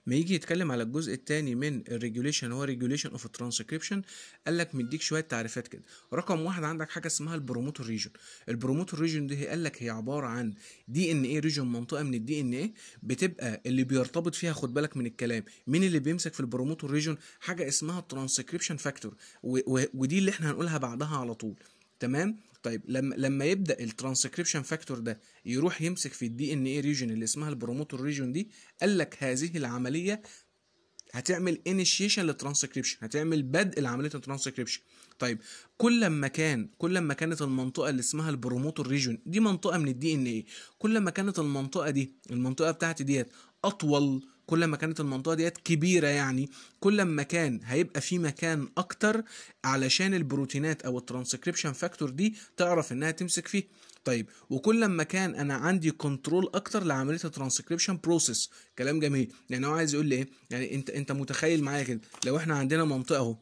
ما يجي يتكلم على الجزء الثاني من الريجوليشن هو ريجوليشن اوف ترانسكريبشن قال لك مديك شويه تعريفات كده رقم واحد عندك حاجه اسمها البروموتور ريجون البروموتور ريجون دي قال لك هي عباره عن دي ان ايه ريجون منطقه من الدي ان ايه بتبقى اللي بيرتبط فيها خد بالك من الكلام مين اللي بيمسك في البروموتور ريجون حاجه اسمها ترانسكريبشن فاكتور ودي اللي احنا هنقولها بعدها على طول تمام طيب لما لما يبدا الترانسكريبشن فاكتور ده يروح يمسك في الدي ان اي ريجن اللي اسمها البروموتور ريجن دي قال لك هذه العمليه هتعمل انيشيشن للترانسكريبشن هتعمل بدء لعمليه الترانسكريبشن طيب كل ما كان كل ما كانت المنطقه اللي اسمها البروموتور ريجن دي منطقه من الدي ان اي كل ما كانت المنطقه دي المنطقه بتاعتي ديت اطول كل ما كانت المنطقه ديت كبيره يعني كل ما كان هيبقى في مكان اكتر علشان البروتينات او الترانسكريبشن فاكتور دي تعرف انها تمسك فيه طيب وكل ما كان انا عندي كنترول اكتر لعمليه الترانسكريبشن بروسيس كلام جميل يعني هو عايز يقول لي ايه يعني انت انت متخيل معايا كده لو احنا عندنا منطقه اهو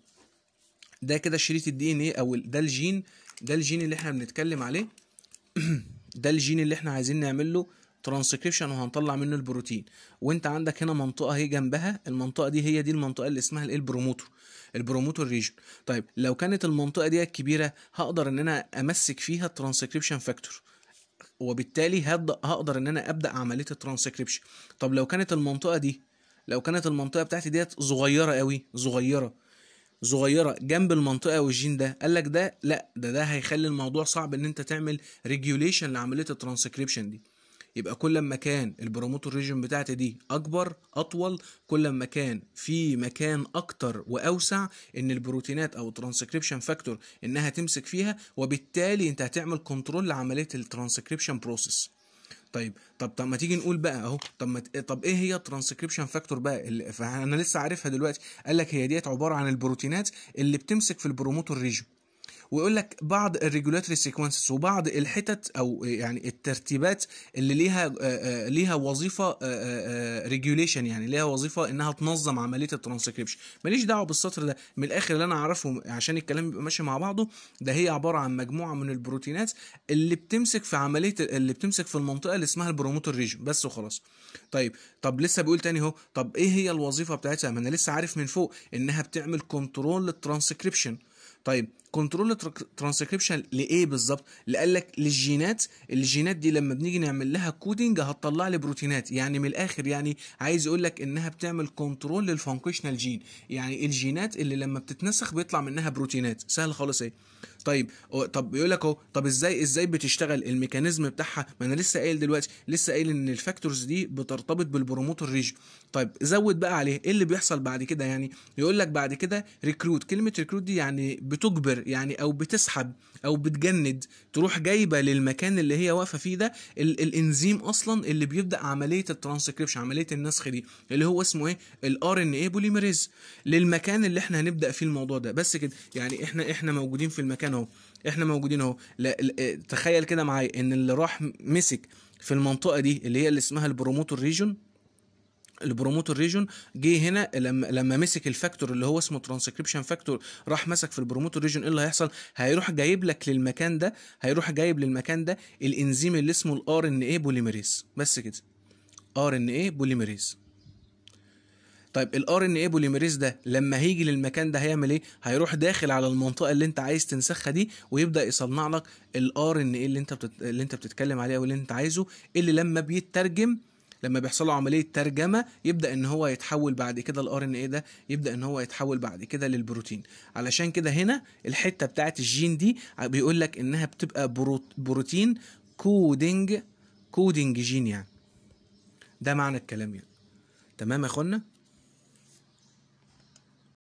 ده كده شريط الدي ان ايه او ده الجين ده الجين اللي احنا بنتكلم عليه ده الجين اللي احنا عايزين نعمل له ترانسكريبشن وهنطلع منه البروتين وانت عندك هنا منطقه اهي جنبها المنطقه دي هي دي المنطقه اللي اسمها الايه البروموتور البروموتور ريجن طيب لو كانت المنطقه دي كبيره هقدر ان انا امسك فيها الترانسكريبشن فاكتور وبالتالي هقدر ان انا ابدا عمليه الترانسكريبشن طب لو كانت المنطقه دي لو كانت المنطقه بتاعتي ديت صغيره قوي صغيره صغيره جنب المنطقه والجين ده قال لك ده لا ده ده هيخلي الموضوع صعب ان انت تعمل ريجوليشن لعمليه الترانسكريبشن دي يبقى كل ما كان البروموتور ريجن بتاعتي دي اكبر اطول كل ما كان في مكان اكتر واوسع ان البروتينات او الترانسكريبشن فاكتور انها تمسك فيها وبالتالي انت هتعمل كنترول لعمليه الترانسكريبشن بروسيس طيب طب طب ما تيجي نقول بقى اهو طب ما طب ايه هي الترانسكريبشن فاكتور بقى اللي فانا لسه عارفها دلوقتي قال لك هي ديت عباره عن البروتينات اللي بتمسك في البروموتور ريجن ويقول لك بعض الريجولاتوري سيكونسز وبعض الحتت او يعني الترتيبات اللي ليها ليها وظيفه ريجوليشن يعني ليها وظيفه انها تنظم عمليه الترانسكريبشن ماليش دعوه بالسطر ده من الاخر اللي انا اعرفه عشان الكلام يبقى ماشي مع بعضه ده هي عباره عن مجموعه من البروتينات اللي بتمسك في عمليه اللي بتمسك في المنطقه اللي اسمها البروموتور ريجن بس وخلاص طيب طب لسه بيقول تاني اهو طب ايه هي الوظيفه بتاعتها ما انا لسه عارف من فوق انها بتعمل كنترول للترانسكريبشن طيب كنترول ترانسكريبشن لايه بالظبط اللي قال لك للجينات الجينات دي لما بنيجي نعمل لها كودنج هتطلع لي بروتينات يعني من الاخر يعني عايز يقول لك انها بتعمل كنترول للفانكشنال جين يعني الجينات اللي لما بتتنسخ بيطلع منها بروتينات سهل خالص ايه طيب طب بيقول لك اهو طب ازاي ازاي بتشتغل الميكانيزم بتاعها ما انا لسه قايل دلوقتي لسه قايل ان الفاكتورز دي بترتبط بالبروموتور ريجن طيب زود بقى عليه ايه اللي بيحصل بعد كده يعني يقول لك بعد كده ريكروت كلمه ريكروت دي يعني بتجبر يعني او بتسحب او بتجند تروح جايبه للمكان اللي هي واقفه فيه ده ال الانزيم اصلا اللي بيبدا عمليه الترانسكريبشن عمليه النسخ دي اللي هو اسمه ايه الار ان اي بوليميريز للمكان اللي احنا هنبدا فيه الموضوع ده بس كده يعني احنا احنا موجودين في المكان اهو احنا موجودين اهو تخيل كده معايا ان اللي راح مسك في المنطقه دي اللي هي اللي اسمها البروموتور ريجون البروموتور ريجون جه هنا لما لما مسك الفاكتور اللي هو اسمه ترانسكريبشن فاكتور راح مسك في البروموتور ريجون ايه اللي هيحصل هيروح جايب لك للمكان ده هيروح جايب للمكان ده الانزيم اللي اسمه الار ان اي بوليميريز بس كده ار ان اي بوليميريز طيب الار ان اي بوليميريز ده لما هيجي للمكان ده هيعمل ايه هيروح داخل على المنطقه اللي انت عايز تنسخها دي ويبدا يصنع لك الار ان اي اللي انت بتت... اللي انت بتتكلم عليه او اللي انت عايزه اللي لما بيترجم لما بيحصل له عمليه ترجمه يبدا ان هو يتحول بعد كده الار ان اي ده يبدا ان هو يتحول بعد كده للبروتين علشان كده هنا الحته بتاعت الجين دي بيقول لك انها بتبقى بروتين كودنج كودنج جين يعني ده معنى الكلام يعني تمام يا اخوانا